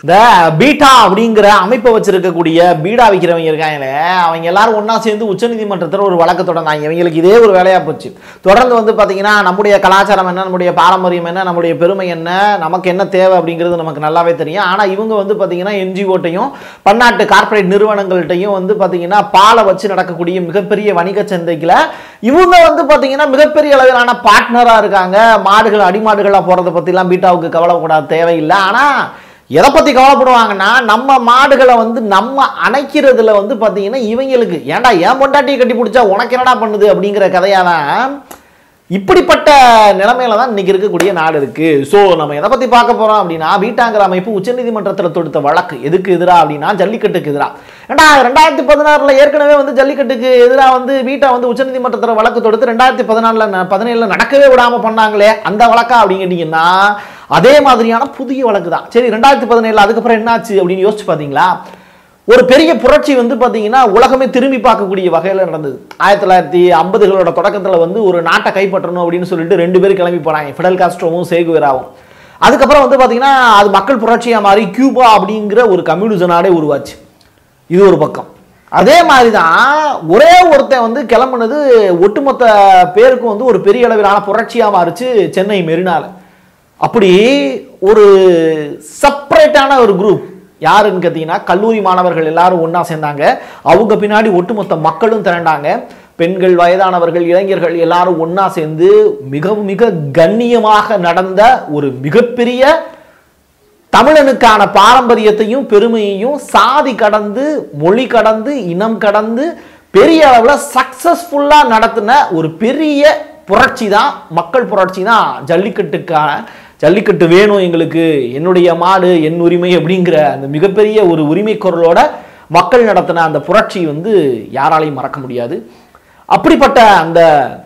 இந்த பீட்டா அப்படிங்கிற அமைப்பை வச்சிருக்கக்கூடிய பீடா விற்கிறவங்க இருக்காங்களே அவங்க எல்லாரும் ஒண்ணா சேர்ந்து உச்சநீதிமன்றத்தில் ஒரு வழக்கு தொடர்ந்தாங்க இவங்களுக்கு இதே ஒரு வேலையா போச்சு தொடர்ந்து வந்து பார்த்தீங்கன்னா நம்முடைய கலாச்சாரம் என்ன நம்முடைய பாரம்பரியம் என்ன நம்முடைய பெருமை என்ன நமக்கு என்ன தேவை அப்படிங்கிறது நமக்கு நல்லாவே தெரியும் ஆனால் இவங்க வந்து பார்த்தீங்கன்னா என்ஜிஓட்டையும் பன்னாட்டு கார்ப்பரேட் நிறுவனங்கள்ட்டையும் வந்து பார்த்தீங்கன்னா பாலை வச்சு நடக்கக்கூடிய மிகப்பெரிய வணிக சந்தைகளை இவங்க வந்து பார்த்தீங்கன்னா மிகப்பெரிய அளவிலான பார்ட்னராக இருக்காங்க மாடுகள் அடிமாடுகளாக போகிறத பற்றிலாம் பீட்டாவுக்கு கவலைப்படாத தேவையில்லை ஆனால் எதை பற்றி கவலைப்படுவாங்கன்னா நம்ம மாடுகளை வந்து நம்ம அணைக்கிறதுல வந்து பார்த்தீங்கன்னா இவங்களுக்கு ஏன்டா ஏன் பொண்டாட்டியை கட்டி பிடிச்சா உனக்கு என்னடா பண்ணுது அப்படிங்கிற கதையாக தான் இப்படிப்பட்ட நிலைமையில தான் இன்னைக்கு இருக்கக்கூடிய நாடு இருக்கு ஸோ நம்ம எதை பத்தி பார்க்க போறோம் அப்படின்னா வீட்டாங்கிற அமைப்பு உச்சநீதிமன்றத்தில் தொடுத்த வழக்கு எதுக்கு எதிரா அப்படின்னா ஜல்லிக்கட்டுக்கு எதிரா ஏண்டா ரெண்டாயிரத்தி பதினாறுல ஏற்கனவே வந்து ஜல்லிக்கட்டுக்கு எதிராக வந்து வீட்டை வந்து உச்சநீதிமன்றத்தில் வழக்கு தொடுத்து ரெண்டாயிரத்தி பதினாலுல பதினேழுல நடக்கவே விடாம பண்ணாங்களே அந்த வழக்கா அப்படின்னு கேட்டீங்கன்னா அதே மாதிரியான புதிய வழக்கு தான் சரி ரெண்டாயிரத்தி பதினேழுல அதுக்கப்புறம் என்னாச்சு அப்படின்னு யோசிச்சு பார்த்தீங்களா ஒரு பெரிய புரட்சி வந்து பார்த்தீங்கன்னா உலகமே திரும்பி பார்க்கக்கூடிய வகையில் நடந்தது ஆயிரத்தி தொள்ளாயிரத்தி ஐம்பதுகளோட தொடக்கத்தில் வந்து ஒரு நாட்டை கைப்பற்றணும் அப்படின்னு சொல்லிட்டு ரெண்டு பேரும் கிளம்பி போனாங்க ஃபிடல் காஸ்ட்ரோவும் சேகுவேராவும் அதுக்கப்புறம் வந்து பார்த்தீங்கன்னா அது மக்கள் புரட்சியாக மாறி கியூபா அப்படிங்கிற ஒரு கம்யூனிச நாடே உருவாச்சு இது ஒரு பக்கம் அதே மாதிரி தான் ஒரே ஒருத்தன் வந்து கிளம்புனது ஒட்டுமொத்த பேருக்கும் வந்து ஒரு பெரிய அளவிலான புரட்சியாக மாறிச்சு சென்னை மெரினால அப்படி ஒரு செப்பரேட்டான ஒரு குரூப் யாருன்னு பார்த்தீங்கன்னா கல்லூரி மாணவர்கள் எல்லாரும் ஒன்றா சேர்ந்தாங்க அவங்க பின்னாடி ஒட்டுமொத்த மக்களும் திரண்டாங்க பெண்கள் வயதானவர்கள் இளைஞர்கள் எல்லாரும் ஒன்றா சேர்ந்து மிக மிக கண்ணியமாக நடந்த ஒரு மிகப்பெரிய தமிழனுக்கான பாரம்பரியத்தையும் பெருமையையும் சாதி கடந்து மொழி கடந்து இனம் கடந்து பெரிய அளவில் சக்சஸ்ஃபுல்லாக நடத்தின ஒரு பெரிய புரட்சி தான் மக்கள் புரட்சி தான் ஜல்லிக்கட்டுக்கான ஜல்லிக்கட்டு வேணும் எங்களுக்கு என்னுடைய மாடு என் உரிமை அப்படிங்கிற அந்த மிகப்பெரிய ஒரு உரிமை குரலோட மக்கள் நடத்தின அந்த புரட்சி வந்து யாராலையும் மறக்க முடியாது அப்படிப்பட்ட அந்த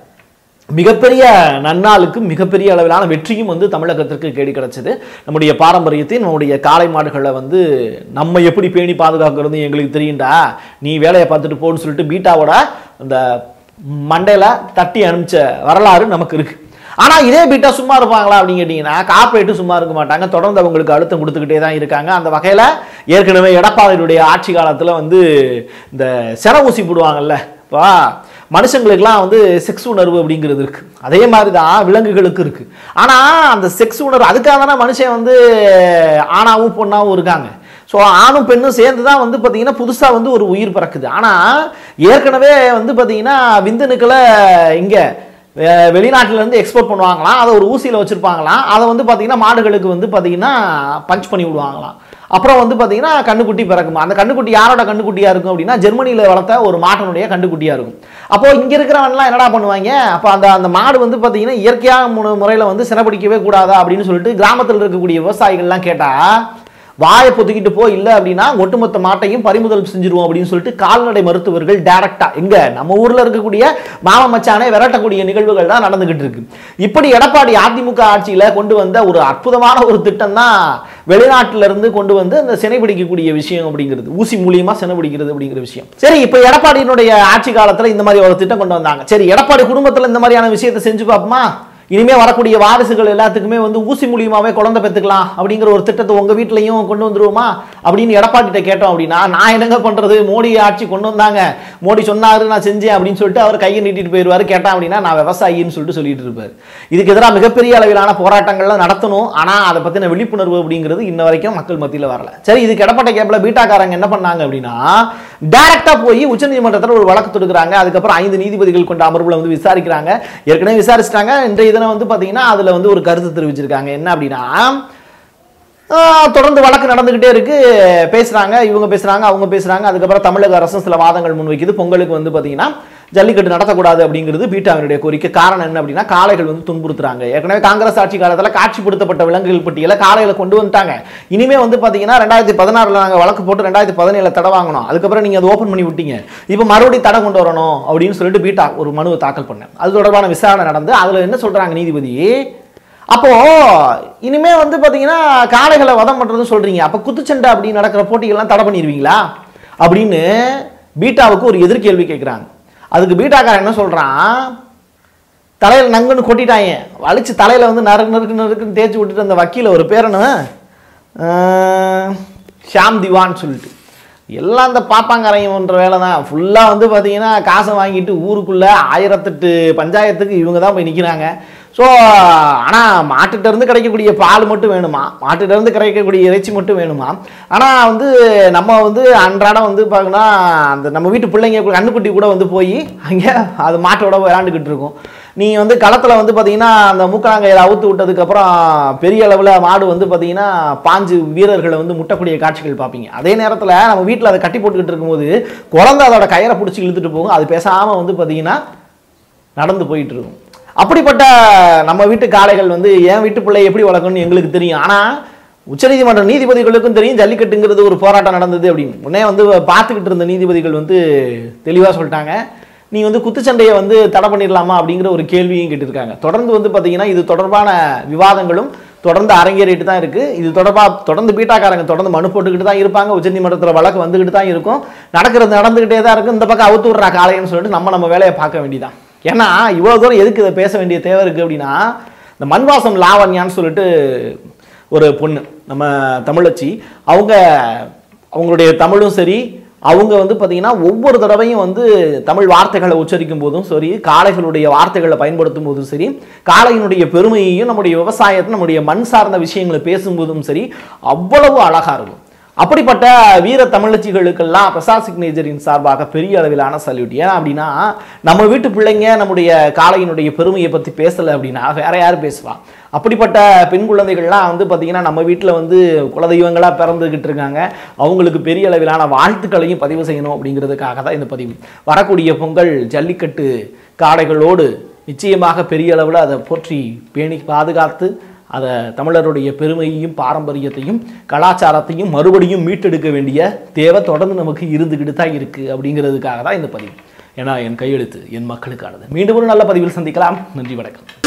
மிகப்பெரிய நன்னாளுக்கு மிகப்பெரிய அளவிலான வெற்றியும் வந்து தமிழகத்திற்கு கேடி கிடைச்சது நம்முடைய பாரம்பரியத்தை நம்முடைய காளை மாடுகளை வந்து நம்ம எப்படி பேணி பாதுகாக்கிறது எங்களுக்கு தெரியும்டா நீ வேலையை பார்த்துட்டு போன்னு சொல்லிட்டு பீட்டாவோட அந்த மண்டையில தட்டி அனுப்பிச்ச வரலாறு நமக்கு இருக்கு ஆனா இதே பீட்டா சும்மா இருப்பாங்களா அப்படின்னு கேட்டீங்கன்னா கார்பரேட்டும் சும்மா இருக்க மாட்டாங்க தொடர்ந்து அவங்களுக்கு அழுத்தம் கொடுத்துக்கிட்டே தான் இருக்காங்க அந்த வகையில ஏற்கனவே எடப்பாடியுடைய ஆட்சி காலத்துல வந்து இந்த சென ஊசி போடுவாங்கல்ல இப்போ மனுஷங்களுக்கெல்லாம் வந்து செக்ஸ் உணர்வு அப்படிங்கிறது இருக்கு அதே மாதிரி தான் விலங்குகளுக்கு இருக்கு ஆனா அந்த செக்ஸ் உணர்வு அதுக்காக தானே மனுஷன் வந்து ஆணாவும் பொண்ணாவும் இருக்காங்க ஸோ ஆணும் பெண்ணும் சேர்ந்து தான் வந்து பார்த்தீங்கன்னா புதுசாக வந்து ஒரு உயிர் பிறக்குது ஆனால் ஏற்கனவே வந்து பார்த்தீங்கன்னா விந்தணுக்களை இங்கே வெளிநாட்டுல இருந்து எக்ஸ்போர்ட் பண்ணுவாங்களாம் அதை ஒரு ஊசியில் வச்சுருப்பாங்களாம் அதை வந்து பார்த்தீங்கன்னா மாடுகளுக்கு வந்து பார்த்தீங்கன்னா பஞ்ச் பண்ணி விடுவாங்களாம் அப்புறம் வந்து பார்த்தீங்கன்னா கண்ணுக்குட்டி பிறக்குமா அந்த கண்ணுக்குட்டி யாரோட கண்ணுக்குட்டியாக இருக்கும் அப்படின்னா ஜெர்மனியில் வளர்த்த ஒரு மாட்டனுடைய கண்ணுக்குட்டியாக இருக்கும் அப்போ இங்கே இருக்கிறவன்லாம் என்னடா பண்ணுவாங்க அப்போ அந்த அந்த மாடு வந்து பார்த்தீங்கன்னா இயற்கையான மு முறையில் வந்து சிறப்பிடிக்கவே கூடாதா அப்படின்னு சொல்லிட்டு கிராமத்தில் இருக்கக்கூடிய விவசாயிகள்லாம் கேட்டால் வாயை பொத்திக்கிட்டு போ இல்லை அப்படின்னா ஒட்டுமொத்த மாட்டையும் பறிமுதல் செஞ்சிருவோம் அப்படின்னு சொல்லிட்டு கால்நடை மருத்துவர்கள் டைரக்டா எங்க நம்ம ஊர்ல இருக்கக்கூடிய மாம மச்சானே விரட்டக்கூடிய நிகழ்வுகள் தான் நடந்துகிட்டு இருக்கு இப்படி எடப்பாடி அதிமுக ஆட்சியில கொண்டு வந்த ஒரு அற்புதமான ஒரு திட்டம் தான் வெளிநாட்டுல இருந்து கொண்டு வந்து அந்த சினை பிடிக்கக்கூடிய விஷயம் அப்படிங்கிறது ஊசி மூலியமா சினை பிடிக்கிறது அப்படிங்கிற விஷயம் சரி இப்போ எடப்பாடியினுடைய ஆட்சி காலத்துல இந்த மாதிரி ஒரு திட்டம் கொண்டு வந்தாங்க சரி எடப்பாடி குடும்பத்துல இந்த மாதிரியான விஷயத்தை செஞ்சு பார்ப்போமா இனிமே வரக்கூடிய வாரிசுகள் எல்லாத்துக்குமே வந்து ஊசி மூலியமாவே குழந்தை பெற்றுக்கலாம் அப்படிங்கிற ஒரு திட்டத்தை உங்க வீட்லயும் கொண்டு வந்துருவோமா அப்படின்னு எடப்பாடிட்ட கேட்டோம் அப்படின்னா நான் என்னங்க பண்றது மோடி ஆட்சி கொண்டு வந்தாங்க மோடி சொன்னாரு நான் செஞ்சேன் அப்படின்னு சொல்லிட்டு அவர் கையை நீட்டிட்டு போயிடுவாரு கேட்டான் அப்படின்னா நான் விவசாயின்னு சொல்லிட்டு சொல்லிட்டு இருப்பாரு இதுக்கு எதிராக மிகப்பெரிய அளவிலான போராட்டங்கள்லாம் நடத்தணும் ஆனா அதை பத்தின விழிப்புணர்வு அப்படிங்கிறது இன்ன வரைக்கும் மக்கள் மத்தியில் வரல சரி இதுக்கு எடப்பாடி கேப்ல பீட்டாக்காரங்க என்ன பண்ணாங்க அப்படின்னா டைரக்டா போய் உச்சநீதிமன்றத்தில் ஒரு வழக்கு தொடுக்கிறாங்க அதுக்கப்புறம் ஐந்து நீதிபதிகள் கொண்ட அமர்வுல வந்து விசாரிக்கிறாங்க ஏற்கனவே விசாரிச்சிட்டாங்க இன்றைய தினம் வந்து பாத்தீங்கன்னா அதுல வந்து ஒரு கருத்து தெரிவிச்சிருக்காங்க என்ன அப்படின்னா ஆஹ், தொடர்ந்து வழக்கு நடந்துகிட்டே இருக்கு பேசுறாங்க இவங்க பேசுறாங்க அவங்க பேசுறாங்க அதுக்கப்புறம் தமிழக அரசும் சில வாதங்கள் முன்வைக்குது பொங்கலுக்கு வந்து பாத்தீங்கன்னா ஜல்லிக்கட்டு நடத்தக்கூடாது அப்படிங்கிறது பீட்டாவினுடைய கோரிக்கை காரணம் என்ன அப்படின்னா காளைகள் வந்து துன்புறுத்துறாங்க ஏற்கனவே காங்கிரஸ் ஆட்சி காலத்தில் காட்சிப்படுத்தப்பட்ட விலங்குகள் பட்டியலை காளைகளை கொண்டு வந்துட்டாங்க இனிமே வந்து பாத்தீங்கன்னா ரெண்டாயிரத்தி பதினாறுல நாங்கள் வழக்கு போட்டு ரெண்டாயிரத்தி பதினேழுல தடை வாங்கினோம் அதுக்கப்புறம் நீங்க அதை ஓப்பன் பண்ணி விட்டீங்க இப்போ மறுபடியும் தடை கொண்டு வரணும் அப்படின்னு சொல்லிட்டு பீட்டா ஒரு மனுவை தாக்கல் பண்ணேன் அது தொடர்பான விசாரணை நடந்து அதுல என்ன சொல்றாங்க நீதிபதி அப்போ இனிமே வந்து பாத்தீங்கன்னா காளைகளை வதம் பண்றதுன்னு சொல்றீங்க அப்ப குத்துச்சண்டை அப்படி நடக்கிற போட்டிகள்லாம் தடை பண்ணிடுவீங்களா அப்படின்னு பீட்டாவுக்கு ஒரு எதிர்கேள்வி கேட்குறாங்க அதுக்கு பீட்டாக்காரன் என்ன சொல்றான் தலையில் நங்குன்னு கொட்டிட்டாங்க வலிச்சு தலையில வந்து நறுக்கு நறுக்கு நறுக்குன்னு தேய்ச்சி விட்டுட்டு அந்த வக்கீல ஒரு பேரனு அஹ், ஷாம் திவான் சொல்லிட்டு எல்லாம் இந்த பாப்பாங்கரையன்ற வேலை தான் ஃபுல்லாக வந்து பார்த்தீங்கன்னா காசை வாங்கிட்டு ஊருக்குள்ளே ஆயிரத்தெட்டு பஞ்சாயத்துக்கு இவங்க தான் போய் நிற்கிறாங்க ஸோ ஆனால் மாட்டுட்ட இருந்து கிடைக்கக்கூடிய பால் மட்டும் வேணுமா மாட்டுட்ட இருந்து கிடைக்கக்கூடிய இறைச்சி மட்டும் வேணுமா ஆனால் வந்து நம்ம வந்து அன்றாடம் வந்து பார்த்தீங்கன்னா அந்த நம்ம வீட்டு பிள்ளைங்க கண்ணுக்குட்டி கூட வந்து போய் அங்கே அது மாட்டோட விளையாண்டுக்கிட்டு இருக்கும் நீ வந்து களத்தில் வந்து பார்த்தீங்கன்னா அந்த மூக்கணாங்கையில் அவுத்து விட்டதுக்கப்புறம் பெரிய அளவில் மாடு வந்து பார்த்தீங்கன்னா பாஞ்சு வீரர்களை வந்து முட்டக்கூடிய காட்சிகள் பார்ப்பீங்க அதே நேரத்தில் நம்ம வீட்டில் அதை கட்டி போட்டுக்கிட்டு இருக்கும்போது குழந்தை அதோட கயிறை பிடிச்சி இழுத்துட்டு போகும் அது பேசாமல் வந்து பார்த்தீங்கன்னா நடந்து போயிட்டு இருக்கும் அப்படிப்பட்ட நம்ம வீட்டு காளைகள் வந்து என் வீட்டு பிள்ளை எப்படி வளர்க்கணும்னு எங்களுக்கு தெரியும் ஆனால் உச்சநீதிமன்ற நீதிபதிகளுக்கும் தெரியும் ஜல்லிக்கட்டுங்கிறது ஒரு போராட்டம் நடந்தது அப்படின்னு உடனே வந்து பார்த்துக்கிட்டு இருந்த நீதிபதிகள் வந்து தெளிவாக சொல்லிட்டாங்க நீ வந்து குத்துச்சண்டையை வந்து தடை பண்ணிடலாமா அப்படிங்கிற ஒரு கேள்வியும் கேட்டிருக்காங்க தொடர்ந்து வந்து பார்த்தீங்கன்னா இது தொடர்பான விவாதங்களும் தொடர்ந்து அரங்கேறிட்டு தான் இருக்கு இது தொடர்பாக தொடர்ந்து பீட்டாக்காரங்க தொடர்ந்து மனு போட்டுக்கிட்டு தான் இருப்பாங்க உச்சநீதிமன்றத்தில் வழக்கு வந்துக்கிட்டு தான் இருக்கும் நடக்கிறது நடந்துக்கிட்டே தான் இருக்கும் இந்த பக்கம் அவுத்து விட்றா காளைன்னு சொல்லிட்டு நம்ம நம்ம வேலையை பார்க்க வேண்டியதான் ஏன்னா இவ்வளோ தூரம் எதுக்கு இதை பேச வேண்டிய தேவை இருக்குது அப்படின்னா இந்த மண்வாசம் லாவண்யான்னு சொல்லிட்டு ஒரு பொண்ணு நம்ம தமிழச்சி அவங்க அவங்களுடைய தமிழும் சரி அவங்க வந்து பார்த்தீங்கன்னா ஒவ்வொரு தடவையும் வந்து தமிழ் வார்த்தைகளை உச்சரிக்கும் போதும் சரி காளைகளுடைய வார்த்தைகளை பயன்படுத்தும் போதும் சரி காளையினுடைய பெருமையையும் நம்முடைய விவசாயத்தை நம்முடைய மண் சார்ந்த விஷயங்களை பேசும்போதும் சரி அவ்வளவு அழகா இருக்கும் அப்படிப்பட்ட வீர தமிழச்சிகளுக்கெல்லாம் பிரசாத் சிக்னேச்சரின் சார்பாக பெரிய அளவிலான சல்யூட் ஏன் அப்படின்னா நம்ம வீட்டு பிள்ளைங்க நம்முடைய காளையினுடைய பெருமையை பற்றி பேசலை அப்படின்னா வேற யார் பேசுவா அப்படிப்பட்ட பெண் குழந்தைகள்லாம் வந்து பார்த்தீங்கன்னா நம்ம வீட்டில் வந்து குலதெய்வங்களாக பிறந்துக்கிட்டு இருக்காங்க அவங்களுக்கு பெரிய அளவிலான வாழ்த்துக்களையும் பதிவு செய்யணும் அப்படிங்கிறதுக்காக தான் இந்த பதிவு வரக்கூடிய பொங்கல் ஜல்லிக்கட்டு காளைகளோடு நிச்சயமாக பெரிய அளவில் அதை போற்றி பேணி பாதுகாத்து அதை தமிழருடைய பெருமையையும் பாரம்பரியத்தையும் கலாச்சாரத்தையும் மறுபடியும் மீட்டெடுக்க வேண்டிய தேவை தொடர்ந்து நமக்கு இருந்துக்கிட்டு தான் இருக்குது அப்படிங்கிறதுக்காக தான் இந்த பதிவு ஏன்னா என் கையெழுத்து என் மக்களுக்கானது மீண்டும் ஒரு நல்ல பதிவில் சந்திக்கலாம் நன்றி வணக்கம்